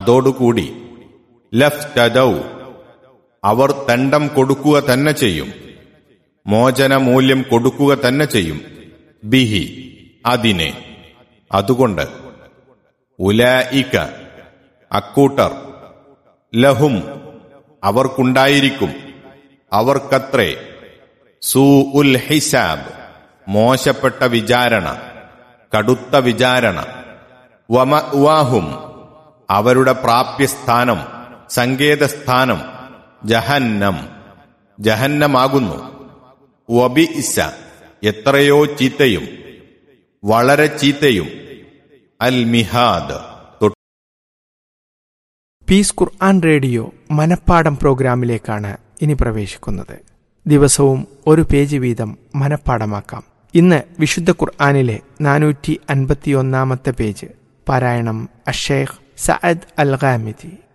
അതോടുകൂടി ലഫ്തദൗ അവർ തണ്ടം കൊടുക്കുക തന്നെ ചെയ്യും മോചനമൂല്യം കൊടുക്കുക തന്നെ ചെയ്യും ബിഹി അതിനെ അതുകൊണ്ട് ഉലായിക്ക അക്കൂട്ടർ ലഹും അവർക്കുണ്ടായിരിക്കും അവർക്കത്രേ സൂ ഉൽ ഹിസാബ് മോശപ്പെട്ട വിചാരണ കടുത്ത വിചാരണ വമഅ്വാഹും അവരുടെ പ്രാപ്യസ്ഥാനം സങ്കേതസ്ഥാനം ജഹന്നം ജഹന്നമാകുന്നു വബിഇസ എത്രയോ ചീത്തയും വളരെ ചീത്തയും അൽ മിഹാദ് പീസ് ഖുർആൻ റേഡിയോ മനപ്പാടം പ്രോഗ്രാമിലേക്കാണ് ഇനി പ്രവേശിക്കുന്നത് ദിവസവും ഒരു പേജ് വീതം മനപ്പാടമാക്കാം ഇന്ന് വിശുദ്ധ ഖുർആാനിലെ നാനൂറ്റി അൻപത്തിയൊന്നാമത്തെ പേജ് പാരായണം അഷേഖ് സഅദ് അൽ ഖാമിദി